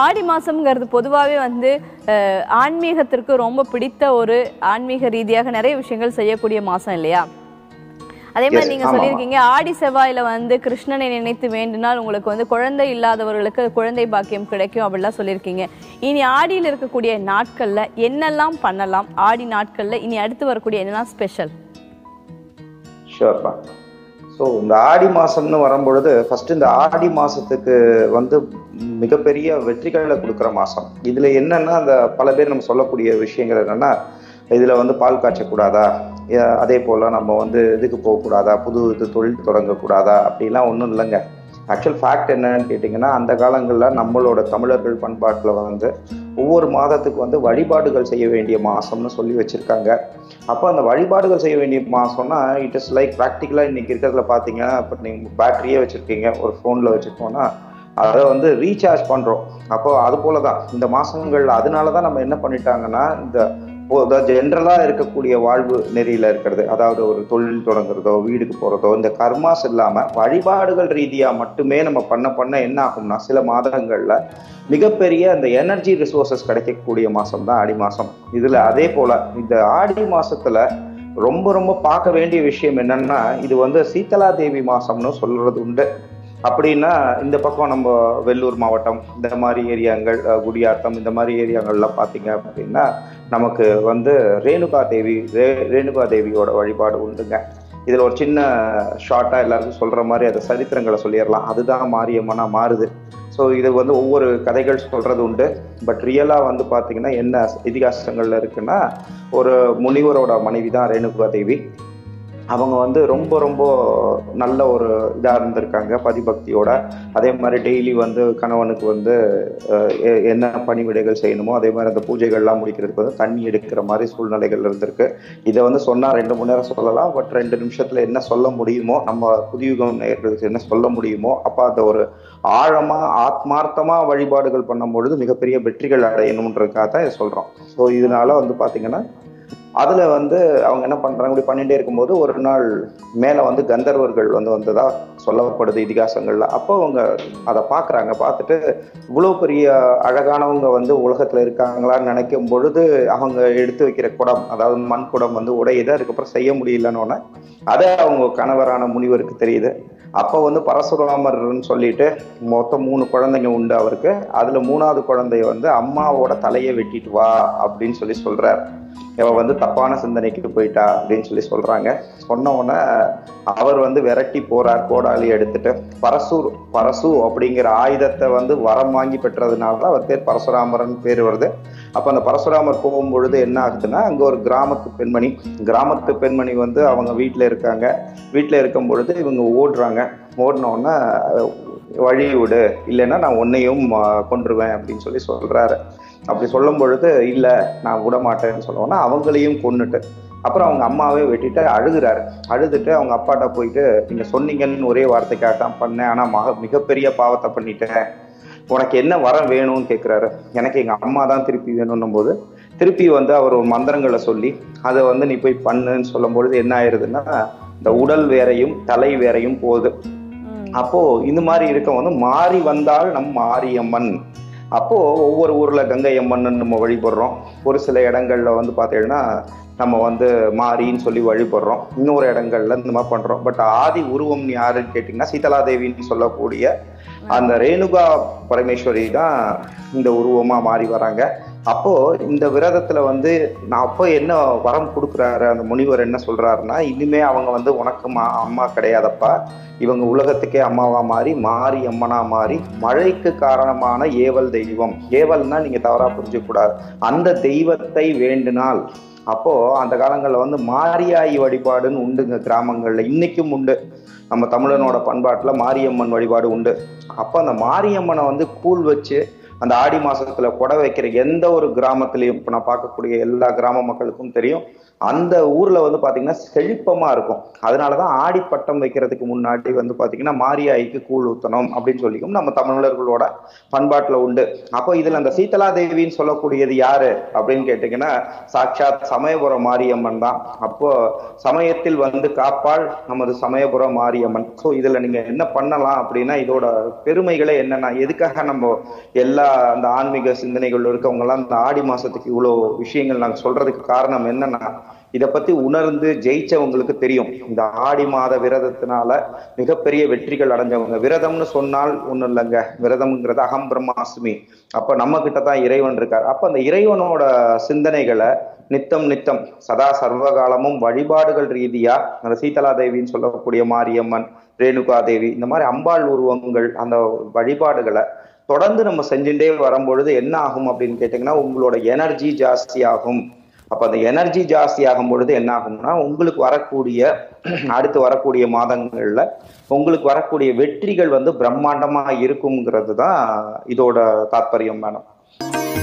ஆடி மாசம்ங்கிறது பொதுவாகவே வந்து அஹ், ஆன்மீகத்திற்கு ரொம்ப பிடித்த ஒரு ஆன்மீக ரீதியாக நிறைய விஷயங்கள் செய்யக்கூடிய மாசம் இல்லையா அதே மாதிரி Yes, நீங்க ஆமா, சொல்லியிருக்கீங்க ஆடி செவ்வாயில வந்து கிருஷ்ணனை நினைத்து வேண்டினால் உங்களுக்கு வந்து குழந்தை இல்லாதவர்களுக்கு குழந்தை பாக்கியம் கிடைக்கும் அப்படிலாம் சொல்லியிருக்கீங்க இனி ஆடியில் இருக்கக்கூடிய நாட்கள்ல என்னெல்லாம் பண்ணலாம் ஆடி நாட்கள்ல இனி அடுத்து வரக்கூடிய என்னெல்லாம் ஸ்பெஷல் ஷூர்ப்பா ஸோ இந்த ஆடி மாசம்னு வரும்பொழுது ஃபர்ஸ்ட் இந்த ஆடி மாசத்துக்கு வந்து மிகப்பெரிய வெற்றிகளை கொடுக்குற மாசம் இதுல என்னன்னா அந்த பல பேர் நம்ம சொல்லக்கூடிய விஷயங்கள் என்னன்னா இதுல வந்து பால் காய்ச்சக்கூடாதா ஏ- அதே போல நம்ம வந்து இதுக்கு போகக்கூடாதா புது இது தொழில் தொடங்கக்கூடாதா அப்படிலாம் ஒன்றும் இல்லைங்க ஆக்சுவல் ஃபேக்ட் என்னன்னு கேட்டிங்கன்னா அந்த காலங்களில் நம்மளோட தமிழர்கள் பண்பாட்டில் வந்து ஒவ்வொரு மாதத்துக்கு வந்து வழிபாடுகள் செய்ய வேண்டிய மாசம்னு சொல்லி வச்சிருக்காங்க அப்போ அந்த வழிபாடுகள் செய்ய வேண்டிய மாசம்னா இட் இஸ் லைக் ப்ராக்டிக்கலாக இன்னைக்கு இருக்கிறதுல பார்த்தீங்கன்னா இப்போ நீங்கள் பேட்டரியே வச்சுருக்கீங்க ஒரு ஃபோனில் வச்சுருக்கோம்னா அதை வந்து ரீசார்ஜ் பண்ணுறோம் அப்போ அது போல தான் இந்த மாதங்கள் அதனால தான் நம்ம என்ன பண்ணிட்டாங்கன்னா இந்த ஜென்ரலாக இருக்கக்கூடிய வாழ்வு நெறியில் இருக்கிறது அதாவது ஒரு தொழில் தொடங்குறதோ வீடுக்கு போகிறதோ இந்த கர்மாஸ் இல்லாமல் வழிபாடுகள் ரீதியாக மட்டுமே நம்ம பண்ண பண்ண என்ன ஆகும்னா சில மாதங்களில் மிகப்பெரிய அந்த எனர்ஜி ரிசோர்சஸ் கிடைக்கக்கூடிய மாதம் தான் ஆடி மாதம் இதில் அதே போல் இந்த ஆடி மாசத்துல ரொம்ப ரொம்ப பார்க்க வேண்டிய விஷயம் என்னன்னா இது வந்து சீதலா தேவி மாசம்னு சொல்றது உண்டு அப்படின்னா இந்த பக்கம் நம்ம வெள்ளூர் மாவட்டம் இந்த மாதிரி ஏரியாங்கள் அஹ், குடியாத்தம் இந்த மாதிரி ஏரியாங்கள்லாம் பார்த்தீங்க அப்படின்னா நமக்கு வந்து ரேணுகா தேவி ரே ரேணுகா தேவியோட வழிபாடு உண்டுங்க இதில் ஒரு சின்ன ஷார்ட்டாக எல்லாருக்கும் சொல்கிற மாதிரி அதை சரித்திரங்களை சொல்லிடலாம் அதுதான் மாரியம்மனா மாறுது ஸோ இது வந்து ஒவ்வொரு கதைகள் சொல்கிறது உண்டு பட் ரியலாக வந்து பார்த்தீங்கன்னா என்ன இதிகாசங்கள்ல இருக்குன்னா ஒரு முனிவரோட மனைவி தான் ரேணுகா தேவி அவங்க வந்து ரொம்ப ரொம்ப நல்ல ஒரு இதாக இருந்திருக்காங்க பதிபக்தியோட அதே மாதிரி டெய்லி வந்து கணவனுக்கு வந்து அஹ், எ- என்ன பணிவிடைகள் செய்யணுமோ அதே மாதிரி அந்த பூஜைகள்லாம் முடிக்கிறதுக்கு வந்து தண்ணி எடுக்கிற மாதிரி சூழ்நிலைகள் இருந்திருக்கு இதை வந்து சொன்னால் ரெண்டு மணி நேரம் சொல்லலாம் பட் ரெண்டு நிமிஷத்தில் என்ன சொல்ல முடியுமோ நம்ம புதியுகம் நேயர்களுக்கு என்ன சொல்ல முடியுமோ அப்போ அந்த ஒரு ஆழமா ஆத்மார்த்தமா வழிபாடுகள் பண்ணும் பொழுது மிகப்பெரிய வெற்றிகள் அடையணுன்றதுக்காக தான் இதை சொல்றோம் ஸோ இதனால வந்து பாத்தீங்கன்னா அதுல வந்து அவங்க என்ன பண்றாங்க இப்படி பண்ணிட்டே இருக்கும்போது ஒரு நாள் மேல வந்து கந்தர்வர்கள் வந்து வந்ததா சொல்லப்படுது இதிகாசங்கள்ல அப்போ அவங்க அதை பாக்குறாங்க பார்த்துட்டு இவ்வளவு பெரிய அழகானவங்க வந்து உலகத்துல இருக்காங்களான்னு நினைக்கும் பொழுது அவங்க எடுத்து வைக்கிற குடம் அதாவது மண் குடம் வந்து உடையுது அதுக்கப்புறம் செய்ய முடியலன்னு அதை அவங்க கணவரான முனிவருக்கு தெரியுது அப்போ வந்து பரசுராமர்னு சொல்லிட்டு மொத்தம் மூணு குழந்தைங்க உண்டு அவருக்கு அதுல மூணாவது குழந்தைய வந்து அம்மாவோட தலையை வெட்டிட்டு வா அப்படின்னு சொல்லி சொல்றார் இவ வந்து தப்பான சிந்தனைக்கு போயிட்டா அப்படின்னு சொல்லி சொல்றாங்க சொன்ன உடனே அவர் வந்து விரட்டி போறார் கோடாலி எடுத்துட்டு பரசூர் பரசு அப்படிங்கிற ஆயுதத்தை வந்து வரம் வாங்கி பெற்றதுனால தான் அவர் பேர் பரசுராமரன் பேர் வருது அப்ப அந்த பரசுராமர் போகும் பொழுது என்ன ஆகுதுன்னா அங்க ஒரு கிராமத்து பெண்மணி கிராமத்து பெண்மணி வந்து அவங்க வீட்டுல இருக்காங்க வீட்டுல இருக்கும் பொழுது இவங்க ஓடுறாங்க ஓடின உடனே அஹ், வழி விடு இல்லைன்னா நான் உன்னையும் அஹ், கொன்றுவேன் அப்படின்னு சொல்லி சொல்றாரு அப்படி சொல்லும் பொழுது இல்ல நான் விட மாட்டேன்னு சொல்லுவோன்னா அவங்களையும் கொன்னுட்டு அப்புறம் அவங்க அம்மாவே வெட்டிட்டு அழுகுறாரு அழுதுட்டு அவங்க அப்பாட்ட போயிட்டு நீங்க சொன்னீங்கன்னு ஒரே வார்த்தைக்காக தான் பண்ணேன் ஆனா மக மிகப்பெரிய பாவத்தை பண்ணிட்டேன் உனக்கு என்ன வரம் வேணும்னு கேட்குறாரு எனக்கு எங்க அம்மா தான் திருப்பி வேணும்னும் போது திருப்பி வந்து அவர் ஒரு மந்திரங்களை சொல்லி அதை வந்து நீ போய் பண்ணுன்னு சொல்லும் பொழுது என்ன ஆயிருதுன்னா இந்த உடல் வேறையும் தலை வேறையும் போகுது ம். அப்போ இந்த மாதிரி இருக்க வந்து மாறி வந்தால் நம் மாரியம்மன் அப்போ ஒவ்வொரு ஊர்ல கங்கை அம்மன் நம்ம வழிபடுறோம் ஒரு சில இடங்கள்ல வந்து பார்த்தீங்கன்னா நம்ம வந்து மாரின்னு சொல்லி வழிபடுறோம் இன்னொரு இடங்கள்ல இந்த மாதிரி பண்றோம் பட் ஆதி உருவம் யாருன்னு கேட்டிங்கன்னா சீதலாதேவின்னு சொல்லக்கூடிய அந்த ரேணுகா பரமேஸ்வரி தான் இந்த உருவமா மாறி வராங்க அப்போ இந்த விரதத்துல வந்து நான் அப்போ என்ன வரம் கொடுக்குறாரு அந்த முனிவர் என்ன சொல்றாருன்னா இனிமே அவங்க வந்து உனக்கு மா- அம்மா கிடையாதப்பா இவங்க உலகத்துக்கே அம்மாவா மாறி மாறி அம்மனா மாறி மழைக்கு காரணமான ஏவல் தெய்வம் ஏவல்னா நீங்க தவறா புரிஞ்சுக்க கூடாது அந்த தெய்வத்தை வேண்டினால் அப்போ அந்த காலங்கள்ல வந்து மாரியாயி வழிபாடுன்னு உண்டுங்க கிராமங்கள்ல இன்னைக்கும் உண்டு நம்ம தமிழனோட பண்பாட்டுல மாரியம்மன் வழிபாடு உண்டு அப்போ அந்த மாரியம்மனை வந்து கூழ் வச்சு அந்த ஆடி மாசத்துல கொடை வைக்கிற எந்த ஒரு கிராமத்திலையும் இப்போ நான் பார்க்கக்கூடிய எல்லா கிராம மக்களுக்கும் தெரியும் அந்த ஊர்ல வந்து பாத்தீங்கன்னா செழிப்பமா இருக்கும் அதனாலதான் ஆடி பட்டம் வைக்கிறதுக்கு முன்னாடி வந்து பாத்தீங்கன்னா மாரியாய்க்கு கூழ் ஊத்தணும் அப்படின்னு சொல்லிக்கும் நம்ம தமிழர்களோட பண்பாட்டுல உண்டு அப்போ இதுல அந்த சீதலா தேவின்னு சொல்லக்கூடியது யாரு அப்படின்னு கேட்டீங்கன்னா சாட்சாத் சமயபுரம் மாரியம்மன் தான் அப்போ சமயத்தில் வந்து காப்பாள் நமது சமயபுரம் மாரியம்மன் ஸோ இதுல நீங்க என்ன பண்ணலாம் அப்படின்னா இதோட பெருமைகளே என்னன்னா எதுக்காக நம்ம எல்லா அந்த ஆன்மீக சிந்தனைகள் இருக்கவங்க எல்லாம் இந்த ஆடி மாசத்துக்கு இவ்வளோ விஷயங்கள் நாங்க சொல்றதுக்கு காரணம் என்னன்னா இத பத்தி உணர்ந்து ஜெயிச்சவங்களுக்கு தெரியும் இந்த ஆடி மாத விரதத்தினால மிகப்பெரிய வெற்றிகள் அடைஞ்சவங்க விரதம்னு சொன்னால் ஒண்ணும் இல்லைங்க விரதம்ங்கிறது அகம் பிரம்மாஸ்மி அப்ப நம்ம கிட்ட தான் இறைவன் இருக்கார் அப்ப அந்த இறைவனோட சிந்தனைகளை நித்தம் நித்தம் சதா சர்வகாலமும் வழிபாடுகள் ரீதியா அந்த சீதலா தேவின்னு சொல்லக்கூடிய மாரியம்மன் ரேணுகா தேவி இந்த மாதிரி அம்பாள் உருவங்கள் அந்த வழிபாடுகளை தொடர்ந்து நம்ம செஞ்சுட்டே வரும்பொழுது என்ன ஆகும் அப்படின்னு கேட்டீங்கன்னா உங்களோட எனர்ஜி ஜாஸ்தி ஆகும் அப்ப அந்த எனர்ஜி ஜாஸ்தி ஆகும் பொழுது என்ன ஆகும்னா உங்களுக்கு வரக்கூடிய அடுத்து வரக்கூடிய மாதங்கள்ல உங்களுக்கு வரக்கூடிய வெற்றிகள் வந்து பிரம்மாண்டமா இருக்குங்கிறது தான் இதோட தாத்பரியம் மேடம்